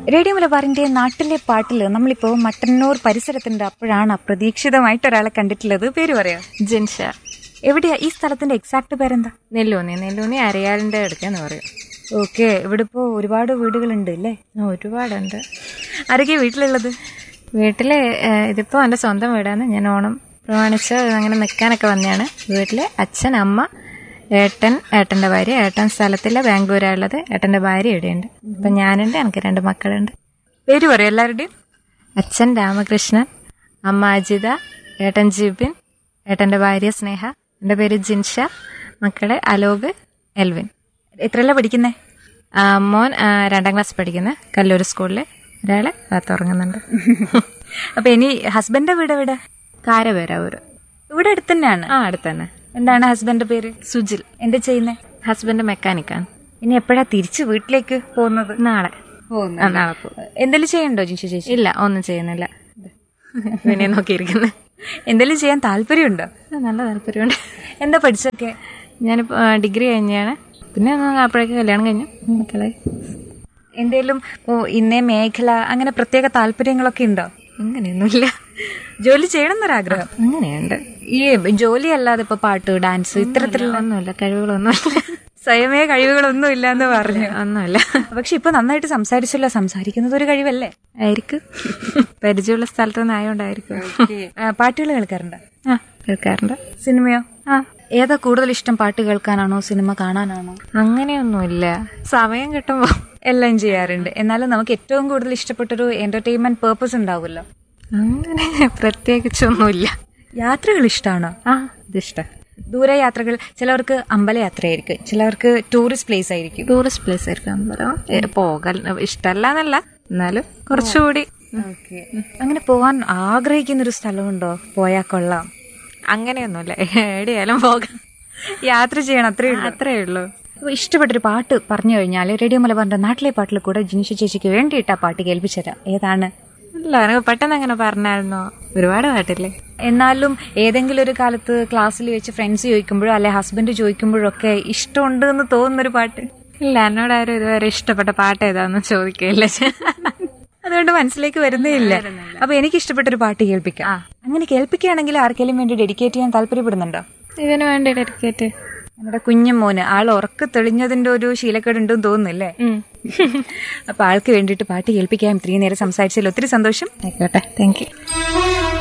radio മലബാറിന്റെ നാട്ടിലെ പാട്ടിൽ നമ്മളിപ്പോ മട്ടന്നൂർ പരിസരത്തുണ്ട് അപ്പോഴാണ് അപ്രതീക്ഷിതമായിട്ട് ഒരാളെ കണ്ടിട്ടുള്ളത് പേര് പറയാ ജിൻഷ എവിടെയാ ഈ സ്ഥലത്തിന്റെ എക്സാക്ട് പേരെന്താ നെല്ലൂന്നി നെല്ലൂന്നി അരയാലിൻ്റെ അടുക്കെന്ന് പറയും ഓക്കെ ഇവിടെ ഇപ്പോ ഒരുപാട് വീടുകളുണ്ട് അല്ലേ ആ, ഒരുപാടുണ്ട് ആരൊക്കെയാ വീട്ടിലുള്ളത് വീട്ടിൽ ഇതിപ്പോൾ എൻ്റെ സ്വന്തം വീടാണ് ഞാൻ ഓണം പ്രമാണിച്ച് അങ്ങനെ നിൽക്കാനൊക്കെ വന്നതാണ് വീട്ടിൽ അച്ഛൻ അമ്മ ഏട്ടൻ ഏട്ടൻ്റെ ഭാര്യ ഏട്ടൻ സ്ഥലത്തില്ല ബാംഗ്ലൂരാണ് ഉള്ളത് ഏട്ടൻ്റെ ഭാര്യ ഇവിടെയുണ്ട് അപ്പം ഞാനുണ്ട് എനിക്ക് രണ്ട് മക്കളുണ്ട് പേര് പറയാം എല്ലാവരുടെയും അച്ഛൻ രാമകൃഷ്ണൻ അമ്മ അജിത ഏട്ടൻ ജിബിൻ ഏട്ടൻ്റെ ഭാര്യ സ്നേഹ എൻ്റെ പേര് ജിൻഷ മക്കള് അലോക് എൽവിൻ എത്രയല്ല പഠിക്കുന്നേ ആ, മോൻ ആ, രണ്ടാം ക്ലാസ് പഠിക്കുന്ന കല്ലൂർ സ്കൂളിൽ ഒരാള് അകത്ത് ഉറങ്ങുന്നുണ്ട് അപ്പൊ ഇനി ഹസ്ബൻഡിന്റെ വീട് എവിടെ കാരപേരാവൂര് ഇവിടെ അടുത്ത് തന്നെയാണ് ആ അടുത്ത് തന്നെ എന്താണ് ഹസ്ബൻഡിന്റെ പേര് സുജിൽ എന്താ ചെയ്യുന്നേ ഹസ്ബൻഡ് മെക്കാനിക്കാണ് ഇനി എപ്പോഴാ തിരിച്ച് വീട്ടിലേക്ക് പോകുന്നത് നാളെ ആ, നാളെ പോകും എന്തെങ്കിലും ചെയ്യണ്ടോ ജിൻഷ ചേച്ചി ഇല്ല ഒന്നും ചെയ്യുന്നില്ല പിന്നെ നോക്കിയിരിക്കുന്നത് എന്തെങ്കിലും ചെയ്യാൻ താല്പര്യമുണ്ടോ നല്ല താല്പര്യമുണ്ട് എന്താ പഠിച്ചൊക്കെ ഞാനിപ്പോൾ ഡിഗ്രി കഴിഞ്ഞാണ് പിന്നെ ഒന്ന് അപ്പോഴേക്ക് കല്യാണം കഴിഞ്ഞു മക്കളെ എന്തേലും ഓ ഇന്നേ മേഖല അങ്ങനെ പ്രത്യേക താല്പര്യങ്ങളൊക്കെ ഉണ്ടോ അങ്ങനെയൊന്നുമില്ല ജോലി ചെയ്യണം എന്നൊരാഗ്രഹം അങ്ങനെയുണ്ട് ഈ ജോലി അല്ലാതെ ഇപ്പൊ പാട്ട് ഡാൻസ് ഇത്തരത്തിലുള്ള ഒന്നുമില്ല കഴിവുകളൊന്നുമില്ല സ്വയമേ കഴിവുകളൊന്നും ഇല്ല എന്ന് പറഞ്ഞു ഒന്നുമില്ല പക്ഷെ ഇപ്പൊ നന്നായിട്ട് സംസാരിച്ചല്ലോ സംസാരിക്കുന്നത് ഒരു കഴിവല്ലേ ആയിരിക്കും പരിചയമുള്ള സ്ഥലത്തു നിന്ന് ആയതുകൊണ്ടായിരിക്കും ആ, പാട്ടുകൾ കേൾക്കാറുണ്ടോ ആ കേൾക്കാറുണ്ട് സിനിമയോ ആ ഏതാ കൂടുതൽ ഇഷ്ടം പാട്ട് കേൾക്കാനാണോ സിനിമ കാണാനാണോ അങ്ങനെയൊന്നുമില്ല സമയം കിട്ടുമ്പോ എല്ലാം ചെയ്യാറുണ്ട് എന്നാലും നമുക്ക് ഏറ്റവും കൂടുതൽ ഇഷ്ടപ്പെട്ടൊരു എന്റർടൈൻമെന്റ് പേർപ്പസ് ഉണ്ടാവുമല്ലോ അങ്ങനെ പ്രത്യേകിച്ചൊന്നുമില്ല യാത്രകൾ ഇഷ്ടമാണോ ആ ഇതിഷ്ട ദൂര യാത്രകൾ ചിലവർക്ക് അമ്പലയാത്രയായിരിക്കും ചിലവർക്ക് ടൂറിസ്റ്റ് പ്ലേസ് ആയിരിക്കും ടൂറിസ്റ്റ് പ്ലേസ് ആയിരിക്കും അമ്പലം ഏ, പോകൽ ഇഷ്ടമല്ല എന്നല്ല എന്നാലും കുറച്ചുകൂടി അങ്ങനെ പോകാൻ ആഗ്രഹിക്കുന്ന ഒരു സ്ഥലമുണ്ടോ പോയാൽ കൊള്ളാം അങ്ങനെയൊന്നുമില്ല എവിടെയായാലും പോകാം യാത്ര ചെയ്യണം അത്രേ ഉള്ളൂ അത്രേ ഉള്ളൂ അപ്പൊ ഇഷ്ടപ്പെട്ടൊരു പാട്ട് പറഞ്ഞു കഴിഞ്ഞാൽ റേഡിയോ മലബാറിന്റെ നാട്ടിലെ പാട്ടിൽ കൂടെ ജിനിഷ ചേച്ചിക്ക് വേണ്ടിയിട്ട് ആ പാട്ട് കേൾപ്പിച്ചുതരാം ഏതാണ് ഇല്ല എനിക്ക് പെട്ടെന്ന് അങ്ങനെ പറഞ്ഞായിരുന്നോ ഒരുപാട് പാട്ടില്ലേ എന്നാലും ഏതെങ്കിലും ഒരു കാലത്ത് ക്ലാസ്സിൽ വെച്ച് ഫ്രണ്ട്സ് ചോദിക്കുമ്പോഴോ അല്ലെ ഹസ്ബൻഡ് ചോദിക്കുമ്പോഴൊക്കെ ഇഷ്ടമുണ്ട് എന്ന് തോന്നുന്നൊരു പാട്ട് ഇല്ല എന്നോട് ആരും ഇതുവരെ ഇഷ്ടപ്പെട്ട പാട്ട് ഏതാന്ന് ചോദിക്കില്ല അതുകൊണ്ട് മനസ്സിലേക്ക് വരുന്നേ ഇല്ല അപ്പൊ എനിക്ക് ഇഷ്ടപ്പെട്ട ഒരു പാട്ട് കേൾപ്പിക്കാം അങ്ങനെ കേൾപ്പിക്കുകയാണെങ്കിൽ ആർക്കെങ്കിലും വേണ്ടി ഡെഡിക്കേറ്റ് ചെയ്യാൻ താല്പര്യപ്പെടുന്നുണ്ടോ ഇതിനു വേണ്ടി ഡെഡിക്കേറ്റ് നമ്മുടെ കുഞ്ഞു മോന് ആൾ ഉറക്ക തെളിഞ്ഞതിന്റെ ഒരു ശീലക്കേട് ഉണ്ടെന്ന് തോന്നുന്നില്ലേ അപ്പൊ ആൾക്ക് വേണ്ടിയിട്ട് പാട്ട് കേൾപ്പിക്കാം ഇത്രയും നേരം സംസാരിച്ചതിൽ ഒത്തിരി സന്തോഷം ആയിക്കോട്ടെ താങ്ക് യു